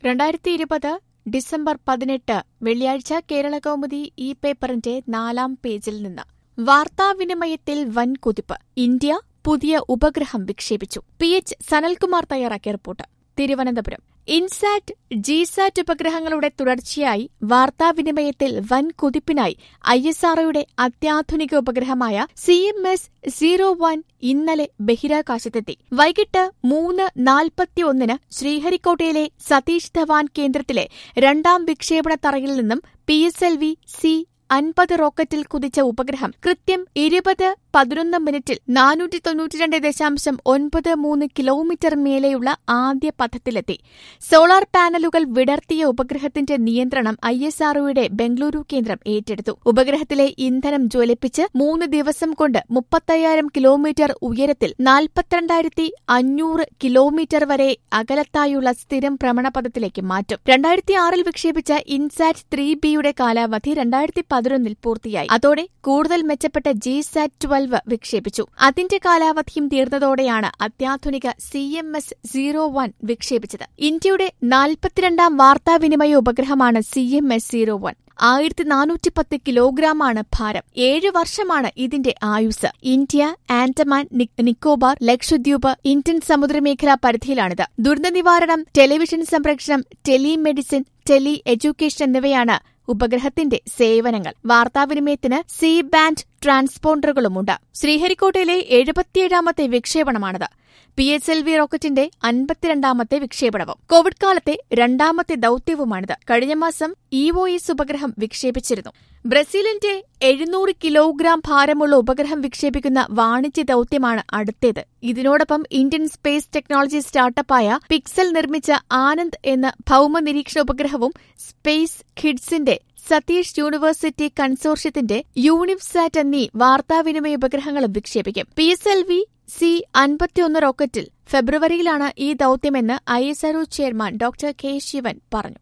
രണ്ടായിരത്തി ഇരുപത് ഡിസംബർ പതിനെട്ട് വെള്ളിയാഴ്ച കേരള കൗമുദി ഈ പേപ്പറിന്റെ നാലാം പേജിൽ നിന്ന് വാർത്താവിനിമയത്തിൽ വൻ കുതിപ്പ് ഇന്ത്യ പുതിയ ഉപഗ്രഹം വിക്ഷേപിച്ചു പി എച്ച് സനൽകുമാർ തയ്യാറാക്കിയ റിപ്പോർട്ട് തിരുവനന്തപുരം ഇൻസാറ്റ് ജിസാറ്റ് ഉപഗ്രഹങ്ങളുടെ തുടർച്ചയായി വാർത്താവിനിമയത്തിൽ വൻ കുതിപ്പിനായി ഐ എസ് ആർഒയുടെ അത്യാധുനിക ഉപഗ്രഹമായ C M S zero one ഇന്നലെ ബഹിരാകാശത്തെത്തി വൈകിട്ട് മൂന്ന് നാൽപ്പത്തിയൊന്നിന് ശ്രീഹരിക്കോട്ടയിലെ സതീഷ് ധവാൻ കേന്ദ്രത്തിലെ രണ്ടാം വിക്ഷേപണ തറയിൽ നിന്നും P S L V C അൻപത് റോക്കറ്റിൽ കുതിച്ച ഉപഗ്രഹം കൃത്യം ഇരുപത് പതിനൊന്ന് മിനിറ്റിൽ നാനൂറ്റി തൊണ്ണൂറ്റിരണ്ട് ദശാംശം ഒൻപത് മൂന്ന് കിലോമീറ്റർ മേലെയുള്ള ആദ്യ പഥത്തിലെത്തി സോളാർ പാനലുകൾ വിടർത്തിയ ഉപഗ്രഹത്തിന്റെ നിയന്ത്രണം ഐ എസ് ആർഒയുടെ ബംഗളൂരു കേന്ദ്രം ഏറ്റെടുത്തു ഉപഗ്രഹത്തിലെ ഇന്ധനം ജ്വലിപ്പിച്ച് മൂന്ന് ദിവസം കൊണ്ട് മുപ്പത്തയ്യായിരം കിലോമീറ്റർ ഉയരത്തിൽ നാൽപ്പത്തിരണ്ടായിരത്തി അഞ്ഞൂറ് കിലോമീറ്റർ വരെ അകലത്തായുള്ള സ്ഥിരം ഭ്രമണപഥത്തിലേക്ക് മാറ്റും രണ്ടായിരത്തി ആറിൽ വിക്ഷേപിച്ച ഇൻസാറ്റ് ത്രീ ബിയുടെ കാലാവധി രണ്ടായിരത്തി പതിനൊന്നിൽ പൂർത്തിയായി അതോടെ കൂടുതൽ മെച്ചപ്പെട്ട ജി സാറ്റ് ട്വൽവ് വിക്ഷേപിച്ചു അതിന്റെ കാലാവധിയും തീർന്നതോടെയാണ് അത്യാധുനിക C M S zero one വിക്ഷേപിച്ചത് ഇന്ത്യയുടെ നാൽപ്പത്തിരണ്ടാം വാർത്താവിനിമയ ഉപഗ്രഹമാണ് C M S zero one ആയിരത്തി നാനൂറ്റി പത്ത് കിലോഗ്രാമാണ് ഭാരം ഏഴ് വർഷമാണ് ഇതിന്റെ ആയുസ് ഇന്ത്യ ആൻഡമാൻ നിക്കോബാർ ലക്ഷദ്വീപ് ഇന്ത്യൻ സമുദ്രമേഖലാ പരിധിയിലാണിത് ദുരന്ത നിവാരണം ടെലിവിഷൻ സംപ്രേഷണം ടെലിമെഡിസിൻ ടെലി എഡ്യൂക്കേഷൻ എന്നിവയാണ് ഉപഗ്രഹത്തിന്റെ സേവനങ്ങൾ വാർത്താവിനിമയത്തിന് സി ബാൻഡ് ട്രാൻസ്പോണ്ടറുകളുമുണ്ട് ശ്രീഹരിക്കോട്ടയിലെ എഴുപത്തിയേഴാമത്തെ വിക്ഷേപണമാണിത് പി എച്ച് എൽ വി റോക്കറ്റിന്റെ അൻപത്തിരണ്ടാമത്തെ വിക്ഷേപണവും കോവിഡ് കാലത്തെ രണ്ടാമത്തെ ദൌത്യവുമാണിത് കഴിഞ്ഞ മാസം ഇ ഒ എസ് ഉപഗ്രഹം വിക്ഷേപിച്ചിരുന്നു ബ്രസീലിന്റെ എഴുന്നൂറ് കിലോഗ്രാം ഭാരമുള്ള ഉപഗ്രഹം വിക്ഷേപിക്കുന്ന വാണിജ്യ ദൌത്യമാണ് അടുത്തേത് ഇതിനോടൊപ്പം ഇന്ത്യൻ സ്പേസ് ടെക്നോളജി സ്റ്റാർട്ടപ്പായ പിക്സൽ നിർമ്മിച്ച ആനന്ദ് എന്ന ഭൌമ നിരീക്ഷണ ഉപഗ്രഹവും സ്പേസ് കിഡ്സിന്റെ സതീഷ് യൂണിവേഴ്സിറ്റി കൺസോർഷ്യത്തിന്റെ യൂണിഫ്സാറ്റ് എന്നീ വാർത്താവിനിമയ ഉപഗ്രഹങ്ങളും വിക്ഷേപിക്കും P S L V C അൻപത്തിയൊന്ന് റോക്കറ്റിൽ ഫെബ്രുവരിയിലാണ് ഈ ദൌത്യമെന്ന് I S R O chairman doctor K Sivan പറഞ്ഞു